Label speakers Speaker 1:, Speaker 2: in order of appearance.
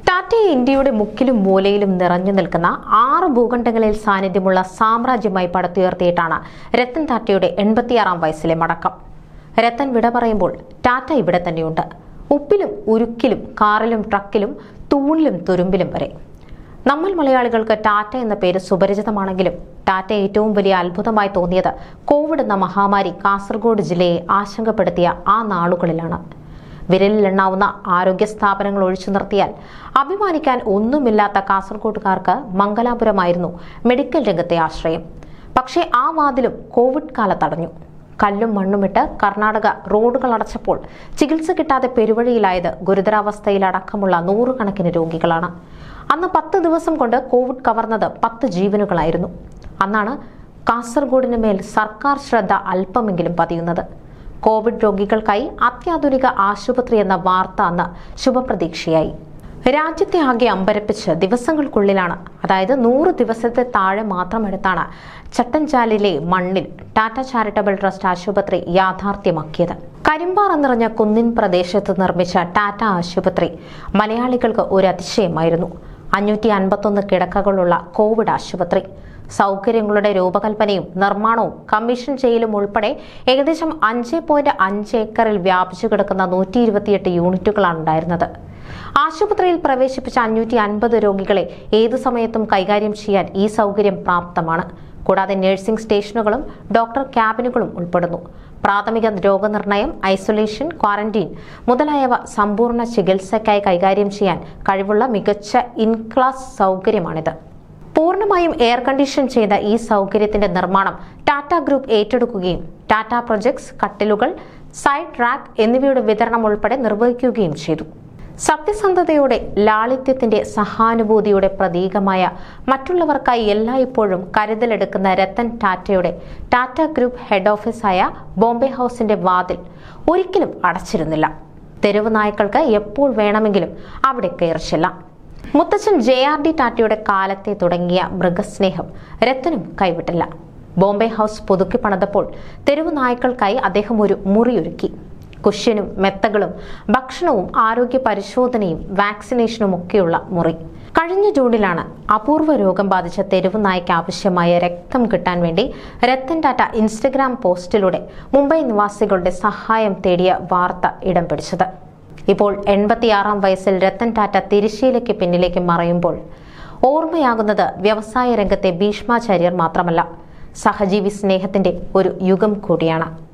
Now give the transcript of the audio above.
Speaker 1: ടാറ്റയെ ഇന്ത്യയുടെ മുക്കിലും മൂലയിലും നിറഞ്ഞു നിൽക്കുന്ന ആറ് ഭൂഖണ്ഡങ്ങളിൽ സാന്നിധ്യമുള്ള സാമ്രാജ്യമായി പടുത്തുയർത്തിയിട്ടാണ് രത്തൻ ടാറ്റയുടെ എൺപത്തിയാറാം വയസ്സിലെ മടക്കം രത്തൻ വിട പറയുമ്പോൾ ടാറ്റ ഇവിടെ തന്നെയുണ്ട് ഉപ്പിലും ഉരുക്കിലും കാറിലും ട്രക്കിലും തൂണിലും തുരുമ്പിലും വരെ നമ്മൾ മലയാളികൾക്ക് ടാറ്റ എന്ന പേര് സുപരിചിതമാണെങ്കിലും ടാറ്റ ഏറ്റവും വലിയ അത്ഭുതമായി തോന്നിയത് കോവിഡ് എന്ന മഹാമാരി കാസർഗോഡ് ജില്ലയെ ആശങ്കപ്പെടുത്തിയ ആ നാളുകളിലാണ് വിരലിലെണ്ണാവുന്ന ആരോഗ്യ സ്ഥാപനങ്ങൾ ഒഴിച്ചു നിർത്തിയാൽ അഭിമാനിക്കാൻ ഒന്നുമില്ലാത്ത കാസർഗോഡുകാർക്ക് മംഗലാപുരമായിരുന്നു മെഡിക്കൽ രംഗത്തെ ആശ്രയം പക്ഷേ ആ വാതിലും കോവിഡ് കാലത്തടഞ്ഞു കല്ലും മണ്ണുമിട്ട് കർണാടക റോഡുകൾ അടച്ചപ്പോൾ ചികിത്സ കിട്ടാതെ പെരുവഴിയിലായത് ഗുരുതരാവസ്ഥയിലടക്കമുള്ള നൂറുകണക്കിന് രോഗികളാണ് അന്ന് പത്ത് ദിവസം കൊണ്ട് കോവിഡ് കവർന്നത് പത്ത് ജീവനുകളായിരുന്നു അന്നാണ് കാസർഗോഡിന് മേൽ സർക്കാർ ശ്രദ്ധ അല്പമെങ്കിലും പതിയുന്നത് കോവിഡ് രോഗികൾക്കായി അത്യാധുനിക ആശുപത്രി എന്ന വാർത്ത അന്ന് ശുഭപ്രതീക്ഷയായി രാജ്യത്തെ ആകെ അമ്പരപ്പിച്ച് ദിവസങ്ങൾക്കുള്ളിലാണ് അതായത് നൂറ് ദിവസത്തെ താഴെ മാത്രം എടുത്താണ് ചട്ടഞ്ചാലിലെ മണ്ണിൽ ടാറ്റ ചാരിറ്റബിൾ ട്രസ്റ്റ് ആശുപത്രി യാഥാർത്ഥ്യമാക്കിയത് കരിമ്പാറ നിറഞ്ഞ കുന്നിൻ പ്രദേശത്ത് നിർമ്മിച്ച ടാറ്റ ആശുപത്രി മലയാളികൾക്ക് ഒരു അതിശയമായിരുന്നു അഞ്ഞൂറ്റി അൻപത്തൊന്ന് കിടക്കകളുള്ള കോവിഡ് ആശുപത്രി സൗകര്യങ്ങളുടെ രൂപകൽപ്പനയും നിർമ്മാണവും കമ്മീഷൻ ചെയ്യലും ഉൾപ്പെടെ ഏകദേശം അഞ്ച് പോയിന്റ് അഞ്ച് ഏക്കറിൽ വ്യാപിച്ചു കിടക്കുന്ന നൂറ്റി ഇരുപത്തിയെട്ട് യൂണിറ്റുകളാണ് ഉണ്ടായിരുന്നത് ആശുപത്രിയിൽ പ്രവേശിപ്പിച്ച അഞ്ഞൂറ്റി അൻപത് രോഗികളെ ഏതു സമയത്തും കൈകാര്യം ചെയ്യാൻ ഈ സൗകര്യം പ്രാപ്തമാണ് കൂടാതെ നഴ്സിംഗ് സ്റ്റേഷനുകളും ഡോക്ടർ ക്യാബിനുകളും ഉൾപ്പെടുന്നു പ്രാഥമിക രോഗനിർണയം ഐസൊലേഷൻ ക്വാറന്റീൻ മുതലായവ സമ്പൂർണ്ണ ചികിത്സയ്ക്കായി കൈകാര്യം ചെയ്യാൻ കഴിവുള്ള മികച്ച ഇൻക്ലാസ് സൗകര്യമാണിത് പൂർണ്ണമായും എയർ കണ്ടീഷൻ ചെയ്ത ഈ സൗകര്യത്തിന്റെ നിർമ്മാണം ടാറ്റ ഗ്രൂപ്പ് ഏറ്റെടുക്കുകയും ടാറ്റ പ്രൊജക്ട്സ് കട്ടിലുകൾ സൈഡ് ട്രാക്ക് എന്നിവയുടെ വിതരണം ഉൾപ്പെടെ നിർവഹിക്കുകയും ചെയ്തു സത്യസന്ധതയുടെ ലാളിത്യത്തിന്റെ സഹാനുഭൂതിയുടെ പ്രതീകമായ മറ്റുള്ളവർക്കായി എല്ലായ്പ്പോഴും കരുതലെടുക്കുന്ന രത്തൻ ടാറ്റയുടെ ടാറ്റ ഗ്രൂപ്പ് ഹെഡ് ഓഫീസായ ബോംബെ ഹൗസിന്റെ വാതിൽ ഒരിക്കലും അടച്ചിരുന്നില്ല തെരുവ് നായ്ക്കൾക്ക് എപ്പോൾ വേണമെങ്കിലും അവിടെ കയറിച്ചെല്ലാം മുത്തച്ഛൻ ജെ ആർ ഡി ടാറ്റയുടെ കാലത്തെ തുടങ്ങിയ മൃഗസ്നേഹം രത്തനും കൈവിട്ടില്ല ബോംബെ ഹൗസ് പുതുക്കി പണിതപ്പോൾ തെരുവ് നായ്ക്കൾക്കായി അദ്ദേഹം ഒരു മുറിയൊരുക്കി കുഷ്യനും മെത്തകളും ഭക്ഷണവും ആരോഗ്യ പരിശോധനയും വാക്സിനേഷനും ഒക്കെയുള്ള മുറി കഴിഞ്ഞ ജൂണിലാണ് അപൂർവ രോഗം ബാധിച്ച തെരുവ് നായ്ക്ക് ആവശ്യമായ രക്തം കിട്ടാൻ വേണ്ടി രത്തൻ ടാറ്റ ഇൻസ്റ്റഗ്രാം പോസ്റ്റിലൂടെ മുംബൈ നിവാസികളുടെ സഹായം തേടിയ വാർത്ത ഇടം പിടിച്ചത് ഇപ്പോൾ എൺപത്തിയാറാം വയസ്സിൽ രത്തൻ ടാറ്റ തിരിശീലയ്ക്ക് പിന്നിലേക്ക് മറയുമ്പോൾ ഓർമ്മയാകുന്നത് വ്യവസായ രംഗത്തെ ഭീഷ്മാചാര്യർ മാത്രമല്ല സഹജീവി സ്നേഹത്തിന്റെ ഒരു യുഗം കൂടിയാണ്